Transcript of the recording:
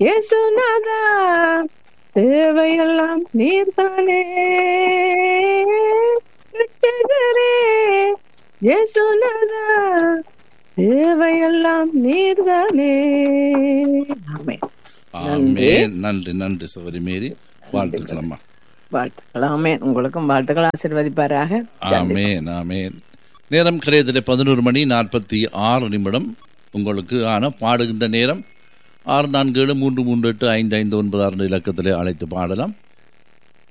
இயேசுநாதா தேவையெல்லாம் நீர்தானே ரட்சகரே இயேசுநாதா தேவையெல்லாம் நீர்தானே ஆமென் ஆமென் நன்றி நன்றி சகோதரி மேரி வாழ்த்துக்களம்மா வாழ்த்துக்கள் ஆமென் உங்களுக்கும் வாழ்த்துக்கள் ஆசீர்வதிப்பாராக ஆமேன் ஆமேன் நேரம் கரையத்தில் பதினோரு மணி நாற்பத்தி ஆறு நிமிடம் உங்களுக்கு ஆன பாடுகின்ற நேரம் ஆறு நான்கு ஏழு மூன்று மூன்று எட்டு ஐந்து ஐந்து ஒன்பது ஆறு இலக்கத்திலே அழைத்து பாடலாம்